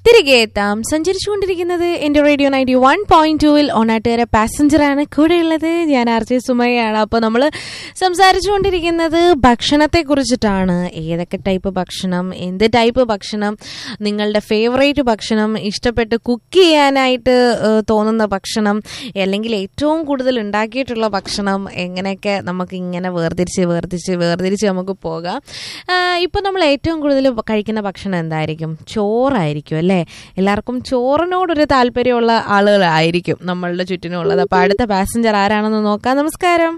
തിരികെ എത്താം സഞ്ചരിച്ചുകൊണ്ടിരിക്കുന്നത് എന്റെ റേഡിയോ നയൻറ്റി വൺ പോയിന്റ് ടൂവിൽ ഓണാട്ടുകാര പാസഞ്ചറാണ് കൂടെയുള്ളത് ഞാൻ ആർ ജെ സുമയാണ് അപ്പോൾ നമ്മൾ സംസാരിച്ചുകൊണ്ടിരിക്കുന്നത് ഭക്ഷണത്തെ കുറിച്ചിട്ടാണ് ഏതൊക്കെ ടൈപ്പ് ഭക്ഷണം എന്ത് ടൈപ്പ് ഭക്ഷണം നിങ്ങളുടെ ഫേവറേറ്റ് ഭക്ഷണം ഇഷ്ടപ്പെട്ട് കുക്ക് ചെയ്യാനായിട്ട് ഏഹ്, തോന്നുന്ന ഭക്ഷണം അല്ലെങ്കിൽ ഏറ്റവും കൂടുതൽ ഉണ്ടാക്കിയിട്ടുള്ള ഭക്ഷണം എങ്ങനെയൊക്കെ നമുക്ക് ഇങ്ങനെ വേർതിരിച്ച് വേർതിരിച്ച് വേർതിരിച്ച് നമുക്ക് പോകാം ഇപ്പോൾ നമ്മൾ ഏറ്റവും കൂടുതൽ കഴിക്കുന്ന ഭക്ഷണം എന്തായിരിക്കും ചോറായിരിക്കും അല്ലേ എല്ലാവർക്കും ചോറിനോടൊരു താല്പര്യമുള്ള ആളുകളായിരിക്കും നമ്മളുടെ ചുറ്റിനുള്ളത് അപ്പോൾ അടുത്ത പാസഞ്ചർ ആരാണെന്ന് നോക്കാം നമസ്കാരം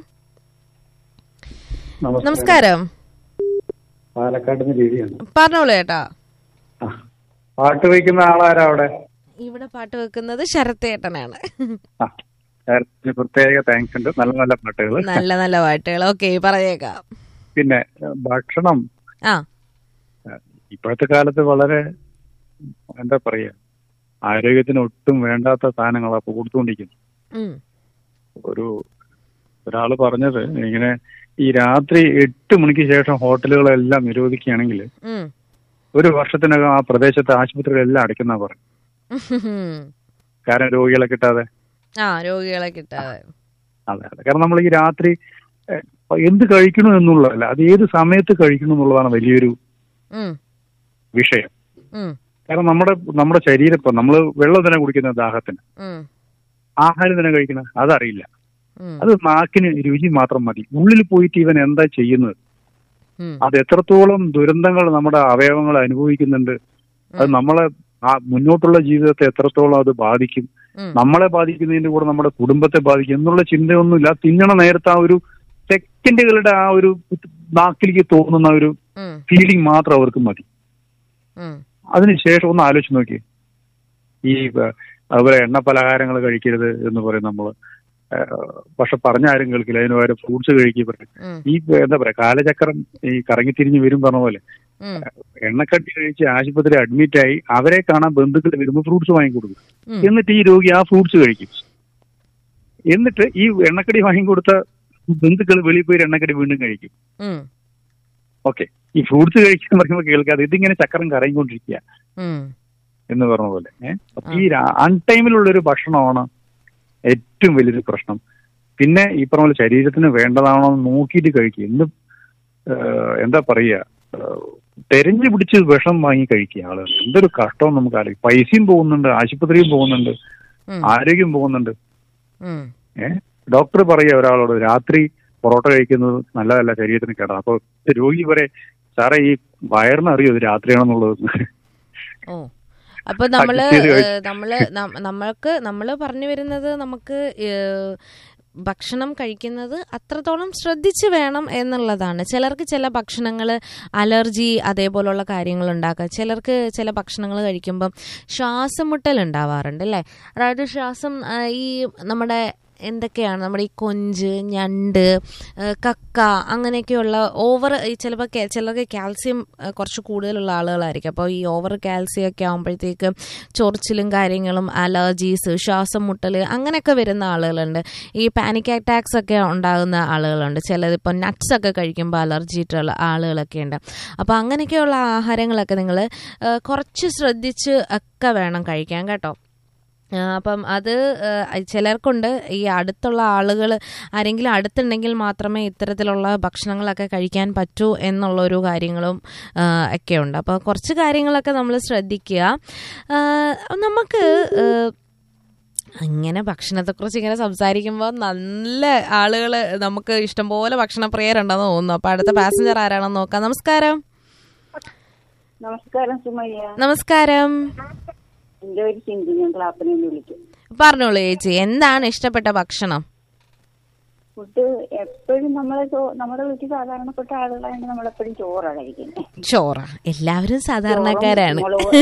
നമസ്കാരം പാലക്കാട് നിന്ന് രീതിയാണ് പറഞ്ഞോളൂ ചേട്ടാ ആ. പാട്ട് വയ്ക്കുന്ന ആളാരാ അവിടെ ഇവിടെ പാട്ട് വെക്കുന്നത് ശരത്തേട്ടനാണ് ആ സാറിന് പ്രത്യേക താങ്ക്സ് ഉണ്ട് നല്ല നല്ല പാട്ടുകൾ നല്ല നല്ല പാട്ടുകൾ ഓക്കെ പറഞ്ഞേക്കാം പിന്നെ ഏഹ്, ഭക്ഷണം ആ ഏഹ്, ഇപ്പോഴത്തെ കാലത്ത് വളരെ എന്താ പറയാ ആരോഗ്യത്തിന് ഒട്ടും വേണ്ടാത്ത സാധനങ്ങളാ ഇപ്പൊ കൊടുത്തുകൊണ്ടിരിക്കുന്നത് ഉം, ഒരു ഒരാള് പറഞ്ഞത് ഇങ്ങനെ ഈ രാത്രി എട്ട് മണിക്ക് ശേഷം ഹോട്ടലുകളെല്ലാം നിരോധിക്കുകയാണെങ്കിൽ ഉം. ഒരു വർഷത്തിനകം ആ പ്രദേശത്തെ ആശുപത്രികളെല്ലാം അടയ്ക്കുന്ന പറഞ്ഞു കാരണം രോഗികളെ കിട്ടാതെ ആ രോഗികളെ കിട്ടാതെ അതെ അതെ കാരണം നമ്മൾ ഈ രാത്രി ഏഹ്, എന്ത് കഴിക്കണം എന്നുള്ളതല്ല അത് ഏത് സമയത്ത് കഴിക്കണം എന്നുള്ളതാണ് വലിയൊരു ഉം, വിഷയം ഉം, കാരണം നമ്മുടെ നമ്മുടെ ശരീരം ഇപ്പൊ നമ്മൾ വെള്ളം തന്നെ കുടിക്കുന്ന ദാഹത്തിന് ഉം, ആഹാരം തന്നെ കഴിക്കണം അതറിയില്ല ഉം, അത് നാക്കിന് രുചി മാത്രം മതി ഉള്ളിൽ പോയിട്ട് ഇവൻ എന്താ ചെയ്യുന്നത് ഉം, അത് എത്രത്തോളം ദുരന്തങ്ങൾ നമ്മുടെ അവയവങ്ങൾ അനുഭവിക്കുന്നുണ്ട് അത് നമ്മളെ ആ മുന്നോട്ടുള്ള ജീവിതത്തെ എത്രത്തോളം അത് ബാധിക്കും ഉം. നമ്മളെ ബാധിക്കുന്നതിന്റെ കൂടെ നമ്മുടെ കുടുംബത്തെ ബാധിക്കും എന്നുള്ള ചിന്തയൊന്നുമില്ല തിന്നണ നേരത്തെ ആ ഒരു സെക്കൻഡുകളുടെ ആ ഒരു നാക്കിലേക്ക് തോന്നുന്ന ഒരു ഉം, ഫീലിംഗ് മാത്രം അവർക്ക് മതി ഉം, അതിനുശേഷം ഒന്ന് ആലോചിച്ച് നോക്കി ഈ ഏഹ്, അതുപോലെ എണ്ണ പലഹാരങ്ങൾ കഴിക്കരുത് എന്ന് പറയും നമ്മള് ഏഹ്, പക്ഷെ പറഞ്ഞ ആരും കേൾക്കില്ല അതിന് പകരം ഫ്രൂട്ട്സ് കഴിക്കുക പറയും ഉം, ഈ എന്താ പറയാ കാലചക്രം ഈ കറങ്ങി തിരിഞ്ഞ് വരും പറഞ്ഞ പോലെ ഉം, എണ്ണക്കട്ടി കഴിച്ച് ആശുപത്രി അഡ്മിറ്റ് ആയി അവരെ കാണാൻ ബന്ധുക്കൾ വരുമ്പോൾ ഫ്രൂട്ട്സ് വാങ്ങിക്കൊടുക്കും ഉം. എന്നിട്ട് ഈ രോഗി ആ ഫ്രൂട്ട്സ് കഴിക്കും എന്നിട്ട് ഈ എണ്ണക്കടി വാങ്ങിക്കൊടുത്ത ബന്ധുക്കൾ വെളിയിൽ പോയി എണ്ണക്കടി വീണ്ടും കഴിക്കും ഉം, ഓക്കെ ഈ ഫ്രൂട്ട്സ് കഴിക്കാൻ പറയുമ്പോൾ കേൾക്കാതെ ഇതിങ്ങനെ ചക്രം കറങ്ങിക്കൊണ്ടിരിക്കുക ഉം. എന്ന് പറഞ്ഞ പോലെ ഏഹ് അപ്പൊ ഈ അൺടൈമിലുള്ള ഒരു ഭക്ഷണമാണ് ഏറ്റവും വലിയൊരു പ്രശ്നം പിന്നെ ഈ പറഞ്ഞ പോലെ ശരീരത്തിന് വേണ്ടതാണോ എന്ന് നോക്കിയിട്ട് കഴിക്കുക ഇന്ന് ഏഹ്, എന്താ പറയുക ഏഹ്, തെരഞ്ഞു പിടിച്ച് വിഷം വാങ്ങി കഴിക്കുക ആളുകൾ എന്തൊരു കഷ്ടം നമുക്ക് ആലോചിക്കും പൈസയും പോകുന്നുണ്ട് ആശുപത്രിയും പോകുന്നുണ്ട് ഉം. ആരോഗ്യം പോകുന്നുണ്ട് ഉം. ഏഹ് ഡോക്ടർ പറയുക ഒരാളോട് രാത്രി പൊറോട്ട കഴിക്കുന്നത് നല്ലതല്ല ശരീരത്തിന് കേടാ അപ്പൊ രോഗി വരെ സാറേ ഈ വയറിന് അറിയോ ഇത് രാത്രിയാണെന്നുള്ളത് ഓ അപ്പൊ നമ്മള് adjust ചെയ്ത് കഴിച്ച്. ഏഹ്, നമ്മള് നം- നമ്മൾക്ക് നമ്മള് പറഞ്ഞു വരുന്നത് നമുക്ക് ഏഹ്, ഭക്ഷണം കഴിക്കുന്നത് അത്രത്തോളം ശ്രദ്ധിച്ച് വേണം എന്നുള്ളതാണ് ചിലർക്ക് ചില ഭക്ഷണങ്ങൾ അലർജി അതേപോലുള്ള കാര്യങ്ങൾ ഉണ്ടാക്കുക ചിലർക്ക് ചില ഭക്ഷണങ്ങൾ കഴിക്കുമ്പം ശ്വാസം മുട്ടൽ ഉണ്ടാവാറുണ്ട് അല്ലേ അതായത് ശ്വാസം ആ, ഈ നമ്മുടെ എന്തൊക്കെയാണ് നമ്മുടെ ഈ കൊഞ്ച് ഞണ്ട് ഏഹ് കക്ക അങ്ങനെയൊക്കെയുള്ള ഓവർ ഈ ചിലപ്പോൾ ചിലർക്ക് കാൽസ്യം ഏഹ് കുറച്ച് കൂടുതലുള്ള ആളുകളായിരിക്കും അപ്പോൾ ഈ ഓവർ കാൽസ്യം ഒക്കെ ആകുമ്പോഴത്തേക്ക് ചൊറിച്ചിലും കാര്യങ്ങളും അലർജീസ് ശ്വാസം മുട്ടൽ അങ്ങനെയൊക്കെ വരുന്ന ആളുകളുണ്ട് ഈ പാനിക് അറ്റാക്സ് ഒക്കെ ഉണ്ടാകുന്ന ആളുകളുണ്ട് ചിലത് ഇപ്പോൾ നട്ട്സ് ഒക്കെ കഴിക്കുമ്പോൾ അലർജിയിട്ടുള്ള ആളുകളൊക്കെ ഉണ്ട് അപ്പോൾ അങ്ങനെയൊക്കെയുള്ള ആഹാരങ്ങളൊക്കെ നിങ്ങൾ കുറച്ച് ശ്രദ്ധിച്ച് ഒക്കെ വേണം കഴിക്കാൻ കേട്ടോ ആ, അപ്പം അത് ആ, ചിലർക്കുണ്ട് ഈ അടുത്തുള്ള ആളുകൾ ആരെങ്കിലും അടുത്തുണ്ടെങ്കിൽ മാത്രമേ ഇത്തരത്തിലുള്ള ഭക്ഷണങ്ങളൊക്കെ കഴിക്കാൻ പറ്റൂ എന്നുള്ളൊരു കാര്യങ്ങളും ആ, ഒക്കെ ഉണ്ട് അപ്പോൾ കുറച്ച് കാര്യങ്ങളൊക്കെ നമ്മൾ ശ്രദ്ധിക്കുക ആ, നമുക്ക് ആ, ഇങ്ങനെ ഭക്ഷണത്തെക്കുറിച്ച് ഇങ്ങനെ സംസാരിക്കുമ്പോൾ നല്ല ആളുകൾ നമുക്ക് ഇഷ്ടംപോലെ ഭക്ഷണപ്രിയരുണ്ടെന്ന് തോന്നുന്നു അപ്പോൾ അടുത്ത പാസഞ്ചർ ആരാണെന്ന് നോക്കാം നമസ്കാരം നമസ്കാരം സുമയ്യ നമസ്കാരം എന്റെ ഒരു ചിന്തി ഞാൻ ക്ലാപ്പിനെ വിളിക്കും പറഞ്ഞോളൂ ചേച്ചി എന്താണ് ഇഷ്ടപ്പെട്ട ഭക്ഷണം ഫുഡ് എപ്പോഴും നമ്മളെ ചോ- നമ്മുടെ വീട്ടിൽ സാധാരണപ്പെട്ട ആളുകളാണ് നമ്മളെപ്പോഴും ചോറാണ് കഴിക്കുന്നത് ചോറ എല്ലാവരും സാധാരണക്കാരാണ് മുളക്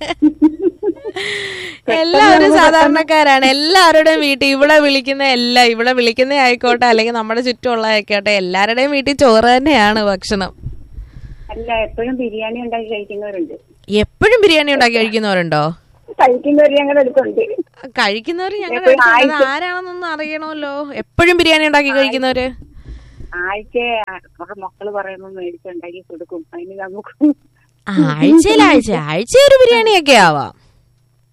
എല്ലാവരും സാധാരണക്കാരാണ് എല്ലാവരുടെയും വീട്ടിൽ ഇവിടെ വിളിക്കുന്ന എല്ലാ ഇവിടെ വിളിക്കുന്ന ആയിക്കോട്ടെ അല്ലെങ്കിൽ നമ്മുടെ ചുറ്റുമുള്ള ആയിക്കോട്ടെ എല്ലാവരുടെയും വീട്ടിൽ ചോറ് തന്നെയാണ് ഭക്ഷണം അല്ല എപ്പോഴും ബിരിയാണി ഉണ്ടാക്കി കഴിക്കുന്നവരുണ്ട് എപ്പോഴും ബിരിയാണി ഉണ്ടാക്കി കഴിക്കുന്നവരുണ്ടോ കഴിക്കുന്നവർ ഞങ്ങളുടെ അടുത്തുണ്ട് കഴിക്കുന്നവർ ഞങ്ങൾ എപ്പോഴും ആഴ്ച- ആരാണെന്നൊന്നും അറിയണമല്ലോ എപ്പോഴും ബിരിയാണി ഉണ്ടാക്കി കഴിക്കുന്നവര് ആഴ്ച അവരുടെ മക്കള് പറയുമ്പോൾ മേടിച്ചുണ്ടാക്കി കൊടുക്കും അതിന് നമുക്ക് ആഴ്ചയിൽ ആഴ്ച ആഴ്ച ഒരു ബിരിയാണിയൊക്കെ ആവാം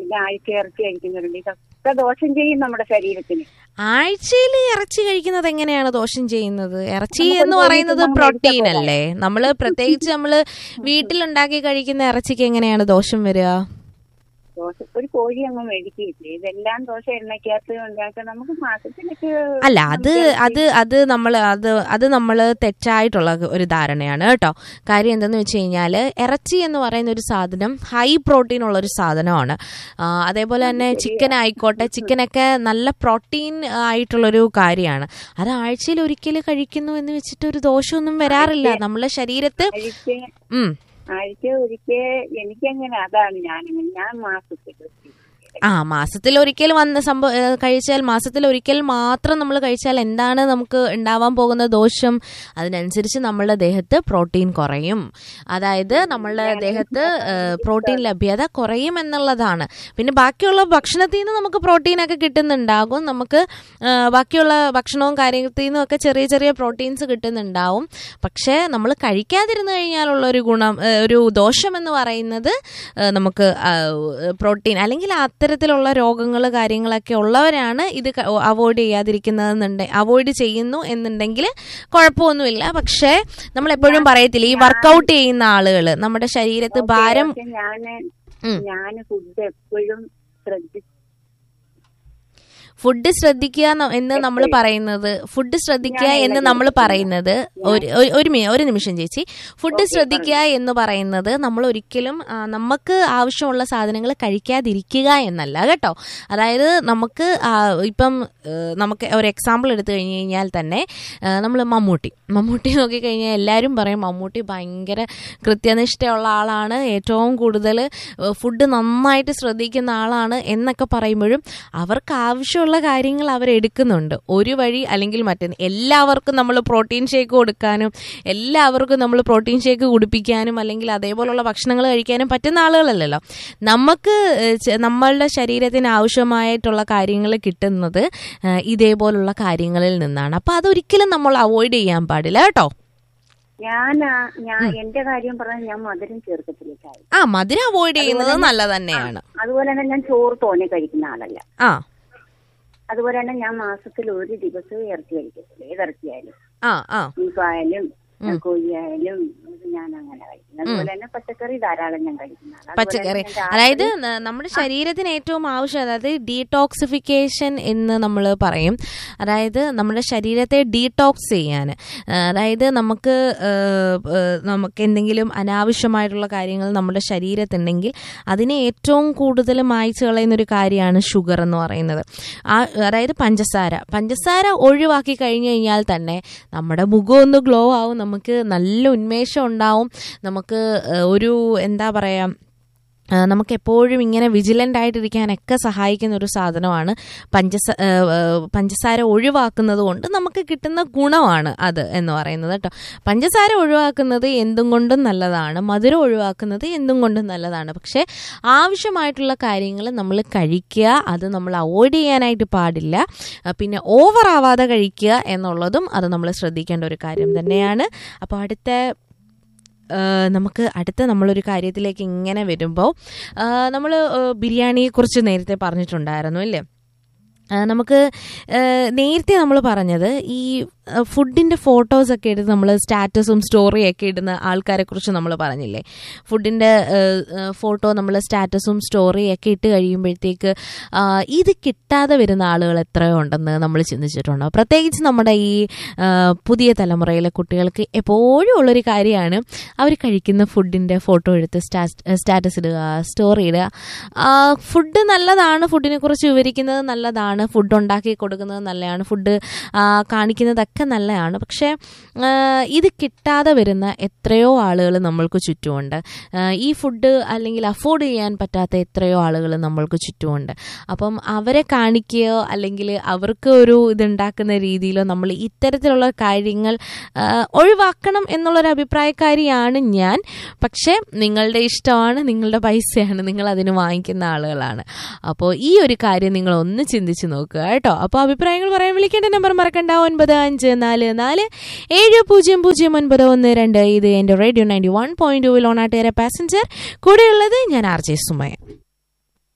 പിന്നെ ആഴ്ച ഇറച്ചി കഴിക്കുന്നവരുണ്ട് ഇതൊക്കെ ദോഷം ചെയ്യും നമ്മുടെ ശരീരത്തിന് ആഴ്ചയിൽ ഇറച്ചി കഴിക്കുന്നത് എങ്ങനെയാണ് ദോഷം ചെയ്യുന്നത് ഇറച്ചി നമുക്കൊരു എന്ന് പറയുന്നത് കോഴിക്ക് പ്രോട്ടീൻ നമ്മൾ അല്ലേ നമ്മള് പ്രത്യേകിച്ച് നമ്മള് വീട്ടിലുണ്ടാക്കി കഴിക്കുന്ന ഇറച്ചിക്ക് എങ്ങനെയാണ് ദോഷം വരിക ദോശ ഒരു കോഴി അങ്ങ് മേടിക്കില്ലേ ഇതെല്ലാം ദോശ എണ്ണയ്ക്കകത്ത് ഉണ്ടാക്കുക നമുക്ക് മാസത്തിലൊക്കെ അല്ല അത് നമുക്ക് അത് അത് നമ്മൾ അത് അത് നമ്മൾ തെറ്റായിട്ടുള്ള ഒരു ധാരണയാണ് കേട്ടോ കാര്യം എന്തെന്ന് വെച്ച് കഴിഞ്ഞാൽ ഇറച്ചി എന്ന് പറയുന്ന ഒരു സാധനം ഹൈ പ്രോട്ടീൻ ഉള്ള ഒരു സാധനമാണ് ആ, അതേപോലെ തന്നെ ചിക്കൻ ആയിക്കോട്ടെ ചിക്കനൊക്കെ നല്ല പ്രോട്ടീൻ ആയിട്ടുള്ളൊരു കാര്യമാണ് അത് ആഴ്ചയിൽ ഒരിക്കൽ കഴിക്കുന്നു എന്ന് വെച്ചിട്ട് ഒരു ദോഷമൊന്നും വരാറില്ല നമ്മളെ ശരീരത്ത് ആഴ്ച ഉം ആഴ്ച ഒരിക്കൽ എനിക്കങ്ങനെ അതാണ് ഞാനിങ്ങനെ ഞാൻ മാസത്തിൽ ആ മാസത്തിൽ ഒരിക്കൽ വന്ന് സംഭവ ഏഹ് കഴിച്ചാൽ മാസത്തിൽ ഒരിക്കൽ മാത്രം നമ്മൾ കഴിച്ചാൽ എന്താണ് നമുക്ക് ഉണ്ടാവാൻ പോകുന്ന ദോഷം അതിനനുസരിച്ച് നമ്മളുടെ ദേഹത്ത് പ്രോട്ടീൻ കുറയും അതായത് നമ്മളുടെ ദേഹത്ത് ഏഹ് പ്രോട്ടീൻ ലഭ്യത കുറയും എന്നുള്ളതാണ് പിന്നെ ബാക്കിയുള്ള ഭക്ഷണത്തിൽ നിന്ന് നമുക്ക് പ്രോട്ടീനൊക്കെ കിട്ടുന്നുണ്ടാകും നമുക്ക് ഏഹ് ബാക്കിയുള്ള ഭക്ഷണവും കാര്യത്തിൽ നിന്നും ഒക്കെ ചെറിയ ചെറിയ പ്രോട്ടീൻസ് കിട്ടുന്നുണ്ടാവും പക്ഷേ നമ്മൾ കഴിക്കാതിരുന്നു കഴിഞ്ഞാലുള്ള ഒരു ഗുണം ഏഹ് ഒരു ദോഷം എന്ന് പറയുന്നത് ഏഹ് നമുക്ക് പ്രോട്ടീൻ അല്ലെങ്കിൽ അത്തരത്തിലുള്ള രോഗങ്ങൾ കാര്യങ്ങളൊക്കെ ഉള്ളവരാണ് ഇത് അവോയ്ഡ് ചെയ്യാതിരിക്കുന്നതെന്നുണ്ടെ അവോയ്ഡ് ചെയ്യുന്നു എന്നുണ്ടെങ്കിൽ കുഴപ്പമൊന്നുമില്ല പക്ഷേ നമ്മൾ എപ്പോഴും പറയത്തില്ല ഈ വർക്കൗട്ട് ചെയ്യുന്ന ആളുകൾ നമ്മുടെ ശരീരത്ത് ഭാരം പക്ഷെ ഞാന് ഉം. ഞാന് ഫുഡ് എപ്പോഴും ശ്രദ്ധിച്ച് ഫുഡ് ശ്രദ്ധിക്കുക ന- എന്ന് നമ്മൾ പറയുന്നത് ഫുഡ് ശ്രദ്ധിക്കുക ഞാൻ എന്ന് എല്ലാം നമ്മൾ ശ്രദ്ധിക്കുന്നു. പറയുന്നത് ഒരു ഒരു- ഒരു മി- ഒരു നിമിഷം ചേച്ചി ഫുഡ് ശ്രദ്ധിക്കുക എന്ന് പറയുന്നത് നമ്മൾ ഒരിക്കലും ആ, നമുക്ക് ആവശ്യമുള്ള സാധനങ്ങൾ കഴിക്കാതിരിക്കുക എന്നല്ല കേട്ടോ അതായത് നമുക്ക് ആ, ഇപ്പം ഏഹ്, നമുക്ക് ഒരു എക്സാമ്പിൾ എടുത്തു കഴിഞ്ഞ് കഴിഞ്ഞാൽ തന്നെ നമ്മൾ മമ്മൂട്ടി മമ്മൂട്ടി നോക്കിക്കഴിഞ്ഞാൽ എല്ലാവരും പറയും മമ്മൂട്ടി ഭയങ്കര കൃത്യനിഷ്ഠയുള്ള ആളാണ് ഏറ്റവും കൂടുതൽ ഫുഡ് നന്നായിട്ട് ശ്രദ്ധിക്കുന്ന ആളാണ് എന്നൊക്കെ പറയുമ്പോഴും അവർക്ക് ആവശ്യമുള്ള കാര്യങ്ങൾ അവർ എടുക്കുന്നുണ്ട് ഒരു വഴി അല്ലെങ്കിൽ മറ്റൊന്ന് എല്ലാവർക്കും നമ്മൾ പ്രോട്ടീൻ ഷേക്ക് കൊടുക്കാനും എല്ലാവർക്കും നമ്മൾ പ്രോട്ടീൻ ഷേക്ക് കുടിപ്പിക്കാനും അല്ലെങ്കിൽ അതേപോലുള്ള ഭക്ഷണങ്ങൾ കഴിക്കാനും പറ്റുന്ന ആളുകളല്ലല്ലോ നമുക്ക് ഏഹ്, ചെ- നമ്മളുടെ ശരീരത്തിന് ആവശ്യമായിട്ടുള്ള കാര്യങ്ങൾ കിട്ടുന്നത് ഏഹ്, ഇതേപോലുള്ള കാര്യങ്ങളിൽ നിന്നാണ് അപ്പൊ അതൊരിക്കലും നമ്മൾ അവോയ്ഡ് ചെയ്യാൻ പാടില്ല കേട്ടോ ഞാൻ ഞാൻ എന്റെ കാര്യം പറഞ്ഞാൽ ഞാൻ മധുരം ചേർക്കത്തില്ല ചായ ആ മധുരം അവോയ്ഡ് ചെയ്യുന്നത് നല്ലത് തന്നെയാണ് അതുപോലെ തന്നെ ഞാൻ ചോറ് തോനെ കഴിക്കുന്ന ആളല്ല ആ അതുപോലെ തന്നെ ഞാൻ മാസത്തിൽ ഒരു ദിവസം ഇറച്ചി കഴിക്കത്തില്ല ഏതിറച്ചിയായാലും ആ ആ ബീഫായാലും കോഴിയായാലും ഇത് ഞാൻ അങ്ങനെ കഴിക്കുന്നത് അതുപോലെ തന്നെ പച്ചക്കറി ധാരാളം ഞാൻ കഴിക്കുന്ന ആളാ. അതുപോലെ പച്ചക്കറി തന്നെ രാത്രി അതായത് ന- നമ്മുടെ ശരീരത്തിന് ഏറ്റവും ആവശ്യം അതായത് ഡീടോക്സിഫിക്കേഷൻ എന്ന് നമ്മൾ പറയും അതായത് നമ്മുടെ ശരീരത്തെ ഡീടോക്സ് ചെയ്യാൻ അതായത് നമുക്ക് ഏഹ്, ഏഹ്, നമുക്ക് എന്തെങ്കിലും അനാവശ്യമായിട്ടുള്ള കാര്യങ്ങൾ നമ്മുടെ ശരീരത്തുണ്ടെങ്കിൽ അതിനെ ഏറ്റവും കൂടുതൽ മായ്ച്ചു കളയുന്ന ഒരു കാര്യമാണ് ഷുഗർ എന്ന് പറയുന്നത് ആ അതായത് പഞ്ചസാര പഞ്ചസാര ഒഴിവാക്കി കഴിഞ്ഞു കഴിഞ്ഞാൽ തന്നെ നമ്മുടെ മുഖം ഒന്ന് ഗ്ലോ ആവും നമുക്ക് നല്ല ഉന്മേഷം ഉണ്ടാവും നമുക്ക് ഏഹ്, ഒരു എന്താ പറയുക ആ, നമുക്ക് എപ്പോഴും ഇങ്ങനെ വിജിലൻ്റ് ആയിട്ടിരിക്കാനൊക്കെ സഹായിക്കുന്ന ഒരു സാധനമാണ് പഞ്ചസ ആ, ആ, പഞ്ചസാര ഒഴിവാക്കുന്നത് കൊണ്ട് നമുക്ക് കിട്ടുന്ന ഗുണമാണ് അത് എന്ന് പറയുന്നത് കേട്ടോ പഞ്ചസാര ഒഴിവാക്കുന്നത് എന്തും കൊണ്ടും നല്ലതാണ് മധുരം ഒഴിവാക്കുന്നത് എന്തും കൊണ്ടും നല്ലതാണ് പക്ഷേ ആവശ്യമായിട്ടുള്ള കാര്യങ്ങൾ നമ്മൾ കഴിക്കുക അത് നമ്മൾ അവോയ്ഡ് ചെയ്യാനായിട്ട് പാടില്ല ആ, പിന്നെ ഓവർ ആവാതെ കഴിക്കുക എന്നുള്ളതും അത് നമ്മൾ ശ്രദ്ധിക്കേണ്ട ഒരു കാര്യം തന്നെയാണ് അപ്പോൾ അടുത്ത ഏഹ് നമുക്ക് അടുത്ത നമ്മളൊരു കാര്യത്തിലേക്ക് ഇങ്ങനെ വരുമ്പോൾ നമ്മൾ ബിരിയാണിയെക്കുറിച്ച് നേരത്തെ പറഞ്ഞിട്ടുണ്ടായിരുന്നു അല്ലേ ആ, നമുക്ക് ഏഹ് നേരത്തെ നമ്മൾ പറഞ്ഞത് ഈ ഫുഡിൻ്റെ ഫോട്ടോസൊക്കെ എടുത്ത് നമ്മൾ സ്റ്റാറ്റസും സ്റ്റോറിയൊക്കെ ഇടുന്ന ആൾക്കാരെ കുറിച്ച് നമ്മൾ പറഞ്ഞില്ലേ ഫുഡിൻ്റെ ഫോട്ടോ നമ്മൾ സ്റ്റാറ്റസും സ്റ്റോറിയൊക്കെ ഇട്ട് കഴിയുമ്പോഴത്തേക്ക് ആ, ഇത് കിട്ടാതെ വരുന്ന ആളുകൾ എത്രയോ ഉണ്ടെന്ന് നമ്മൾ ചിന്തിച്ചിട്ടുണ്ടോ പ്രത്യേകിച്ച് നമ്മുടെ ഈ ആ, പുതിയ തലമുറയിലെ കുട്ടികൾക്ക് എപ്പോഴും ഉള്ളൊരു കാര്യമാണ് അവർ കഴിക്കുന്ന ഫുഡിൻ്റെ ഫോട്ടോ എടുത്ത് സ്റ്റാറ്റസ് ഇടുക സ്റ്റോറി ഇടുക ആ, ഫുഡ് നല്ലതാണ് ഫുഡിനെ കുറിച്ച് വിവരിക്കുന്നത് നല്ലതാണ് ഫുഡ് ഉണ്ടാക്കി കൊടുക്കുന്നത് നല്ലതാണ് ഫുഡ് ആ, കാണിക്കുന്നതൊക്കെ നല്ലതാണ് പക്ഷേ ആ, ഇത് കിട്ടാതെ വരുന്ന എത്രയോ ആളുകൾ നമ്മൾക്ക് ചുറ്റുമുണ്ട് ആ, ഈ ഫുഡ് അല്ലെങ്കിൽ അഫോർഡ് ചെയ്യാൻ പറ്റാത്ത എത്രയോ ആളുകൾ നമ്മൾക്ക് ചുറ്റുമുണ്ട് അപ്പം അവരെ കാണിക്കുകയോ അല്ലെങ്കിൽ അവർക്ക് ഒരു ഇതുണ്ടാക്കുന്ന രീതിയിലോ നമ്മൾ ഇത്തരത്തിലുള്ള കാര്യങ്ങൾ ആ, ഒഴിവാക്കണം എന്നുള്ളൊരു അഭിപ്രായക്കാരിയാണ് ഞാൻ പക്ഷേ നിങ്ങളുടെ ഇഷ്ടമാണ് നിങ്ങളുടെ പൈസയാണ് നിങ്ങൾ അതിന് വാങ്ങിക്കുന്ന ആളുകളാണ് അപ്പോൾ ഈ ഒരു കാര്യം നിങ്ങൾ ഒന്ന് ചിന്തിച്ച് നോക്കുക കേട്ടോ അപ്പോൾ അഭിപ്രായങ്ങൾ പറയാൻ വിളിക്കേണ്ട നമ്പർ മറക്കണ്ട ഒൻപത് അഞ്ച് നാല് നാല് ഏഴ് പൂജ്യം പൂജ്യം ഒൻപത് ഒന്ന് രണ്ട് ഇത് എൻ്റെ റേഡിയോ നയൻറ്റി വൺ പോയിന്റ് ടൂവിൽ ഓണാട്ടേറെ പാസഞ്ചർ കൂടെയുള്ളത് ഞാൻ ആർ ജെ സുമയ